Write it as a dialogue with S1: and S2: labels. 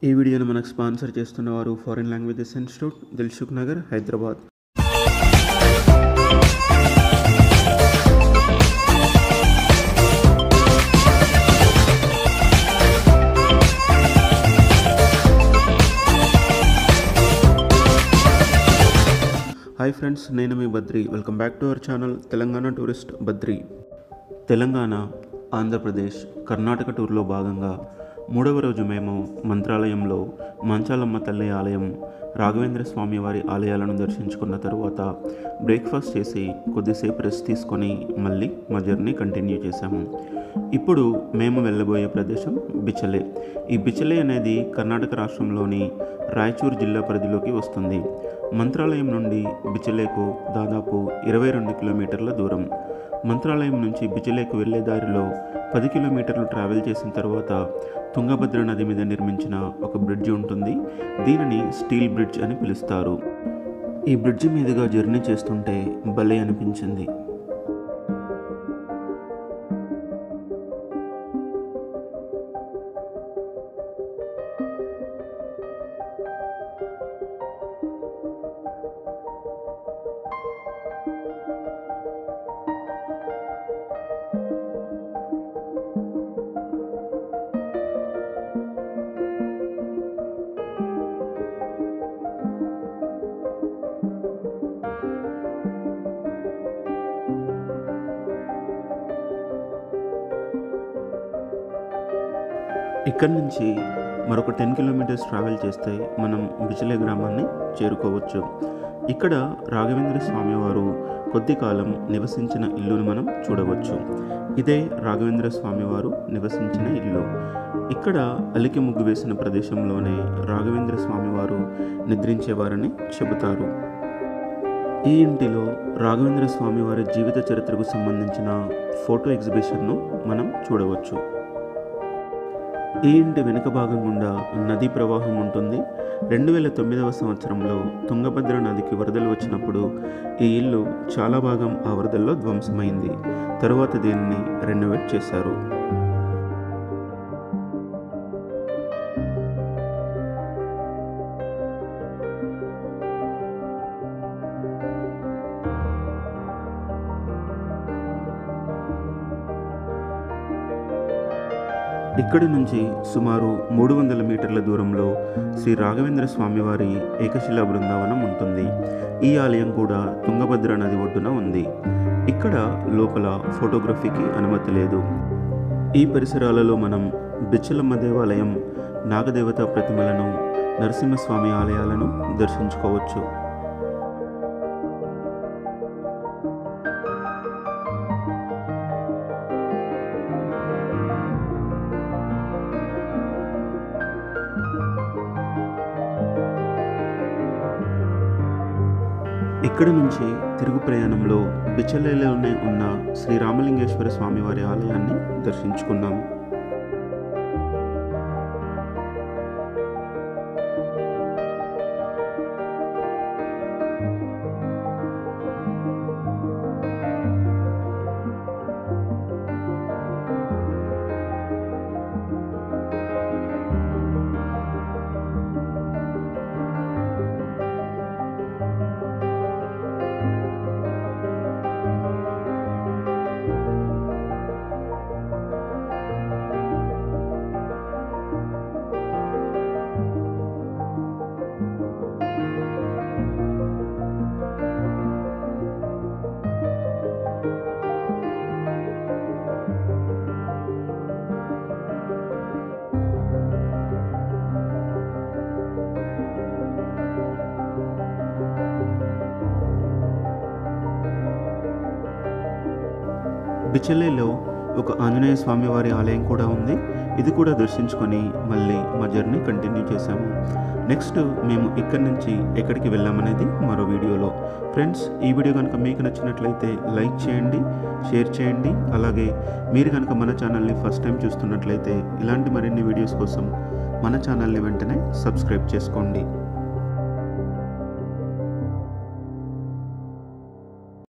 S1: ఈ వీడియోను మనకు స్పాన్సర్ చేస్తున్న వారు foreign languages institute Dilsukhnagar Hyderabad hi friends నేను మీ Badri welcome back to our channel Telangana tourist Badri Telangana Andhra Pradesh Karnataka టూర్లో భాగంగా మూడవ రోజు మేము మంత్రాలయంలో మంచాలమ్మ తల్లి ఆలయం రాఘవేంద్ర స్వామి వారి ఆలయాలను దర్శించుకున్న తరువాత బ్రేక్ఫాస్ట్ చేసి కొద్దిసేపు రెస్ట్ తీసుకొని మళ్ళీ మా జర్నీ కంటిన్యూ చేశాము ఇప్పుడు మేము వెళ్ళబోయే ప్రదేశం బిచలే ఈ బిచలే అనేది కర్ణాటక రాష్ట్రంలోని రాయచూర్ జిల్లా పరిధిలోకి వస్తుంది మంత్రాలయం నుండి బిచలేకు దాదాపు ఇరవై రెండు కిలోమీటర్ల దూరం మంత్రాలయం నుంచి బిచలేకు వెళ్లే దారిలో పది కిలోమీటర్లు ట్రావెల్ చేసిన తర్వాత తుంగభద్ర నది మీద నిర్మించిన ఒక బ్రిడ్జ్ ఉంటుంది దీనిని స్టీల్ బ్రిడ్జ్ అని పిలుస్తారు ఈ బ్రిడ్జి మీదుగా జర్నీ చేస్తుంటే భలే అనిపించింది ఇక్కడి నుంచి మరొక టెన్ కిలోమీటర్స్ ట్రావెల్ చేస్తే మనం బిచలే గ్రామాన్ని చేరుకోవచ్చు ఇక్కడ రాఘవేంద్ర స్వామివారు కొద్ది కాలం నివసించిన ఇల్లును మనం చూడవచ్చు ఇదే రాఘవేంద్ర స్వామివారు నివసించిన ఇల్లు ఇక్కడ అలికి ముగ్గు వేసిన ప్రదేశంలోనే రాఘవేంద్ర స్వామివారు నిద్రించేవారని చెబుతారు ఈ ఇంటిలో రాఘవేంద్ర స్వామి వారి జీవిత చరిత్రకు సంబంధించిన ఫోటో ఎగ్జిబిషన్ను మనం చూడవచ్చు ఈ ఇంటి వెనుక భాగం గుండా నదీ ప్రవాహం ఉంటుంది రెండు వేల తొమ్మిదవ సంవత్సరంలో తుంగభద్ర నదికి వరదలు వచ్చినప్పుడు ఈ ఇల్లు చాలా భాగం ఆ వరదల్లో ధ్వంసమైంది తరువాత దీనిని రెనోవేట్ చేశారు ఇక్కడి నుంచి సుమారు మూడు వందల మీటర్ల దూరంలో శ్రీ రాఘవేంద్ర స్వామివారి ఏకశిలా బృందావనం ఉంటుంది ఈ ఆలయం కూడా తుంగభద్ర నది ఒడ్డున ఉంది ఇక్కడ లోపల ఫోటోగ్రఫీకి అనుమతి లేదు ఈ పరిసరాలలో మనం బిచ్చలమ్మ దేవాలయం నాగదేవత ప్రతిమలను నరసింహస్వామి ఆలయాలను దర్శించుకోవచ్చు ఇక్కడ నుంచి తిరుగు ప్రయాణంలో బిచలేలోనే ఉన్న శ్రీ రామలింగేశ్వర స్వామివారి ఆలయాన్ని దర్శించుకున్నాం బిచలేలో ఒక ఆంజనేయ స్వామి వారి ఆలయం కూడా ఉంది ఇది కూడా దర్శించుకొని మళ్ళీ మా జర్నీ కంటిన్యూ చేశాము నెక్స్ట్ మేము ఇక్కడి నుంచి ఎక్కడికి వెళ్ళామనేది మరో వీడియోలో ఫ్రెండ్స్ ఈ వీడియో కనుక మీకు నచ్చినట్లయితే లైక్ చేయండి షేర్ చేయండి అలాగే మీరు కనుక మన ఛానల్ని ఫస్ట్ టైం చూస్తున్నట్లయితే ఇలాంటి మరిన్ని వీడియోస్ కోసం మన ఛానల్ని వెంటనే సబ్స్క్రైబ్ చేసుకోండి